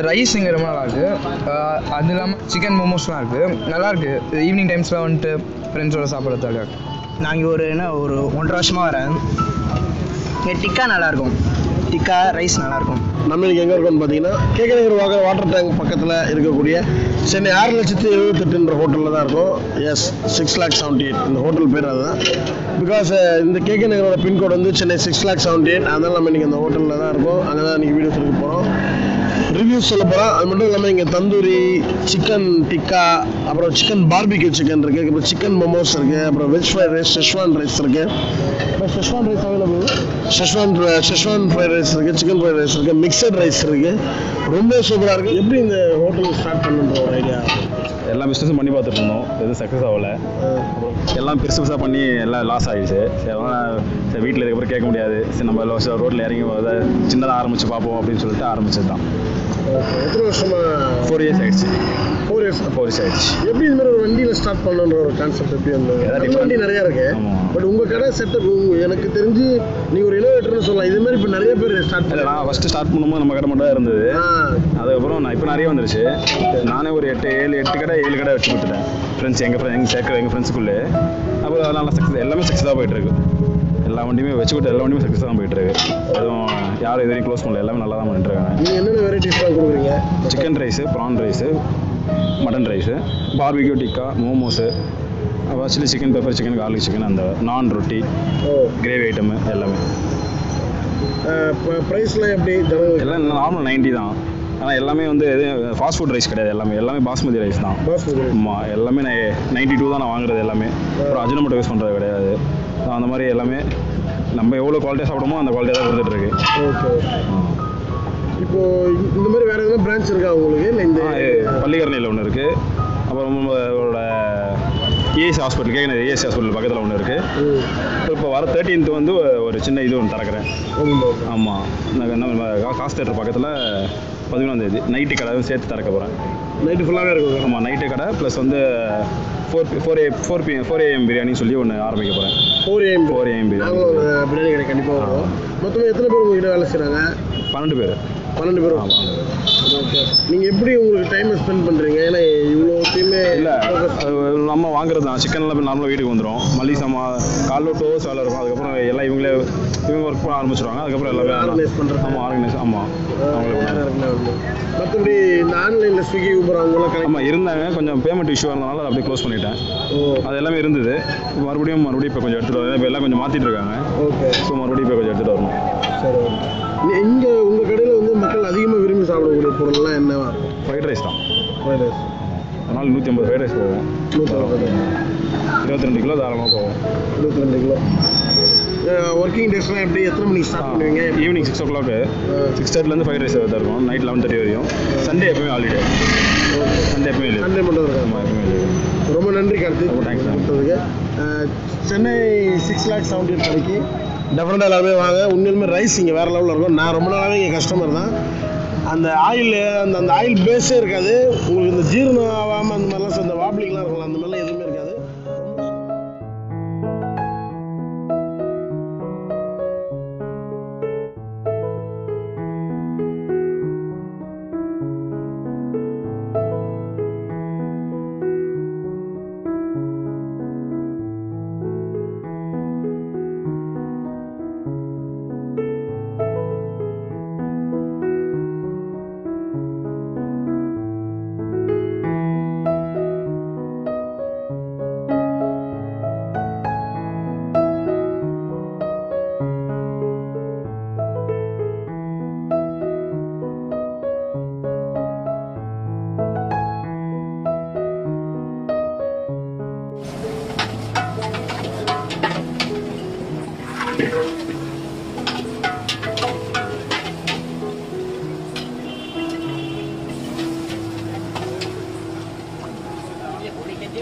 Rice இங்கே ரொம்ப நல்லா இருக்கு ஆஹ் அது இல்லாமல் சிக்கன் மோமோஸ்லாம் இருக்குது நல்லா இருக்கு ஈவினிங் டைம்ஸில் வந்துட்டு ஃப்ரெண்ட்ஸோட சாப்பிட்றதுக்காக நான் இங்கே ஒரு என்ன ஒரு ஒன்றரை வருஷமாக வரேன் இங்கே டிக்கா நல்லாயிருக்கும் டிக்கா ரைஸ் நல்லாயிருக்கும் நம்ம இன்னைக்கு எங்கே இருக்கோம்னு பார்த்தீங்கன்னா கேகநகர் வாகர் வாட்டர் டேங்க் பக்கத்தில் இருக்கக்கூடிய சென்னை ஆறு லட்சத்தி எழுபத்தெட்டுன்ற ஹோட்டலில் தான் இருக்கும் yes six lakh seventy eight இந்த ஹோட்டல் பேர் அதுதான் பிகாஸ் இந்த கேகே நகரோட பின்கோடு வந்து Chennai six lakh seventy eight அதனால் நம்ம இன்றைக்கி அந்த ஹோட்டலில் தான் இருக்கோம் அங்கே தான் இன்றைக்கி வீடியோஸ் எடுக்க போகிறோம் ரிவ்யூஸ் சொல்ல போகிறோம் அது மட்டும் இல்லாமல் இங்கே தந்தூரி சிக்கன் டிக்கா அப்புறம் சிக்கன் பார்பிக்யூ சிக்கன் இருக்குது அப்புறம் சிக்கன் மோமோஸ் இருக்குது அப்புறம் veg fried rice schezwan rice இருக்குது அப்புறம் schezwan rice available schezwan schezwan fried rice இருக்குது சிக்கன் ஃப்ரைட் ரைஸ் இருக்குது மிக்சட் ரைஸ் இருக்குது ரொம்ப சூப்பராக இருக்குது எப்படி இந்த ஹோட்டல் ஸ்டார்ட் பண்ணுன்ற ஒரு ஐடியா எல்லா பிஸ்னஸும் பண்ணி பார்த்துட்டு இருந்தோம் எதுவும் சக்ஸஸ் ஆகல எல்லாம் பெருசு பெருசாக பண்ணி எல்லாம் லாஸ் ஆகிடுச்சு சரி அதனால் சரி வீட்டில் இதுக்கப்புறம் கேட்க முடியாது சரி நம்ம ரோட்டில் இறங்கி அதை சின்னதாக ஆரம்பித்து பார்ப்போம் அப்படின்னு சொல்லிட்டு ஆரம்பிச்சது தான் எத்தனை வருஷமா ஃபோர் இயர்ஸ் ஆயிடுச்சு ஃபோர் இயர்ஸ் ஃபோர் இயர்ஸ் ஆயிடுச்சு எப்படி இந்த மாதிரி ஒரு வண்டியில் ஸ்டார்ட் பண்ணணுன்ற ஒரு கான்செப்ட் எப்படி அந்த ஏதாவது நிறைய different- வண்டி நிறைய இருக்கு ஆமா. பட் உங்க கடை செட்டப் எனக்கு தெரிஞ்சு நீங்க ஒரு இனோவேட்டர்னு சொல்லலாம் இது மாதிரி இப்போ நிறைய பேர் ஸ்டார்ட் இல்லை நான் ஃபஸ்ட்டு ஸ்டார்ட் பண்ணும்போது நம்ம கடை மட்டும் தான் இருந்தது ஆ அதுக்கப்புறம் நான் இப்போ நிறைய வந்துருச்சு நானே ஒரு எட்டு ஏழு எட்டு கடை ஏழு கடை வச்சு கொடுத்துட்டேன் ஃப்ரெண்ட்ஸ் எங்கள் ஃப்ரெண்ட் எங்கள் சேர்க்குற எங்கள் ஃப்ரெண்ட்ஸுக்குள்ளே அப்புறம் அது நல்லா சக்ஸஸ் எல்லாமே சக்ஸஸாக போயிட்டுருக்கு எல்லா வண்டியுமே வச்சு கொடுத்த எல்லா வண்டியுமே சக்ஸஸ் தான் போயிட்டுருக்கு எதுவும் யாரும் இது வரைக்கும் க்ளோஸ் பண்ணல எல்லாமே நல்லா தான் பண்ணிட்டு இருக்காங்க நீங்க என்னென்ன வெரைட்டிஸ்லாம் கொடுக்குறீங்க chicken rice prawn rice mutton rice barbecue tikka momos அப்புறம் chilli chicken pepper chicken garlic chicken அந்த நான் ரொட்டி ஓ கிரேவி ஐட்டமு எல்லாமே ப்ரைஸ்லாம் எப்படி ஜனவரி எல்லாம் நார்மல் நைன்ட்டி தான் ஆனால் எல்லாமே வந்து இது ஃபாஸ்ட் ஃபுட் ரைஸ் கிடையாது எல்லாமே எல்லாமே பாஸ்மதி ரைஸ் தான் பாஸ்மதி ஆமாம் எல்லாமே நான் நைன்ட்டி டூ தான் நான் வாங்குறது எல்லாமே அப்புறம் அஜினமோட்டோ யூஸ் பண்ணுறது கிடையாது So, அந்த மாதிரி எல்லாமே நம்ம எவ்வளோ குவாலிட்டியாக சாப்பிடுமோ அந்த குவாலிட்டியாக தான் கொடுத்துட்ருக்கு ஓகே இப்போ இந்த- இந்த மாதிரி வேற எதுனா பிரான்ச் இருக்கா உங்களுக்கு இல்லை இந்த பள்ளிக்கரணையில் ஒன்று இருக்குது அப்புறம் நம்மளோட ஏஎஸ்சி ஹாஸ்பிட்டல் கேட்குறது ஏஎஸ்சி ஹாஸ்பிட்டல் பக்கத்தில் ஒன்று இருக்குது ம், இப்போ வர தேர்ட்டீன்த் வந்து ஒரு சின்ன இது ஒன்று திறக்கிறேன் ஆமாம். ஆமாம் நான் நம்ம காசு தேட்டர் பக்கத்தில் பதிமூணாம் தேதி நைட்டு கடையும் சேர்த்து திறக்க போகிறேன் நைட்டு ஃபுல்லாகவே இருக்கும் ஆமாம் நைட்டு கடை ப்ளஸ் வந்து four four A four B four AM biryani சொல்லி ஒன்று ஆரம்பிக்க போகிறேன் four AM four AM biryani நாங்களும் ஒரு பிரியாணி கடை கண்டிப்பாக வருவோம் மொத்தமாக எத்தனை பேர் உங்ககிட்ட வேலை செய்கிறாங்க பன்னெண்டு பேர் பன்னெண்டு பேரும் ஆமாம் ஓகே நீங்கள் எப்படி உங்களுக்கு டைமை ஸ்பெண்ட் பண்ணுறீங்க ஏன்னா இவ்வளோத்தையுமே இல்லை நம்ம வாங்குறது தான் சிக்கன் எல்லாம் நார்மலாக வீட்டுக்கு வந்துடும் மல்லி சாமா காலைல டோஸ் வேலை இருக்கும் அதுக்கப்புறம் எல்லாம் இவங்களே இவங்க ஒர்க் பண்ண ஆரம்பிச்சிடுவாங்க அதுக்கப்புறம் எல்லாமே Organize பண்றது. ஆமாம் ஆர்கனைஸ் ஆமாம் அவங்களுக்கு மற்றபடி இந்த ஆன்லைனில் ஸ்விக்கி ஊபர் அவங்களாம் கனெக்ட் ஆமாம் இருந்தாங்க கொஞ்சம் பேமெண்ட் இஷ்யூ இருந்தனால அதை அப்படியே க்ளோஸ் பண்ணிட்டேன் ஓ அது எல்லாமே இருந்தது இப்ப மறுபடியும் மறுபடியும் இப்போ கொஞ்சம் எடுத்துகிட்டு வரேன் இப்போ எல்லாம் கொஞ்சம் மாற்றிட்டு இருக்காங்க ஓகே ஸோ மறுபடியும் இப்போ கொஞ்சம் எடுத்துகிட்டு வரணும் சரி ஓகே இங்கே உங்கள் கடையில் வந்து மக்கள் அதிகமாக விரும்பி சாப்பிடக்கூடிய பொருள்லாம் என்னவா இருக்கும் ஃப்ரைட் ரைஸ் தான் ஃப்ரைட் ரைஸ் அதனால் நூற்றி ஐம்பது ஃப்ரைட் ரைஸ் போகும் நூற்றி இருபத்தி ரெண்டு கிலோ தாராளமாக போகும் இருபத்தி ரெண்டு கிலோ ஒர்க்கிங் டேஸ்லாம் எப்படி எத்தனை மணிக்கு ஸ்டார்ட் பண்ணுவீங்க evening six o'clock six தேர்ட்டிலேருந்து ஃபைவ் ரைஸ் தான் இருக்கும் நைட் லெவன் தேர்ட்டி வரையும் சண்டே எப்பவுமே ஹாலிடே சண்டே எப்பவுமே இல்லை சண்டே மட்டும் இருக்காங்க ஆமாம் எப்பவுமே இல்லை ரொம்ப நன்றி கார்த்திக் ரொம்ப thanks, sir. கொடுத்ததுக்கு அஹ், Chennai six lakh seventy eight கடைக்கு டெஃபினட்டாக எல்லாருமே வாங்க உண்மையிலுமே ரைஸ் இங்கே வேறு லெவலில் இருக்கும் நான் ரொம்ப நாளாகவே இங்கே கஸ்டமர் தான் அந்த ஆயில் அந்த அந்த ஆயில் பேஸே இருக்காது உங்களுக்கு இந்த ஜீரணம் ஆகாமல் அந்த மாதிரிலாம் அந்த வாப்ளிங்லாம் இருக்கலாம் அந்த மாதிரிலாம் எதுவுமே இருக்காது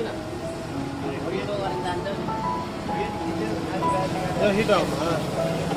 ஹீட் ஆகுமா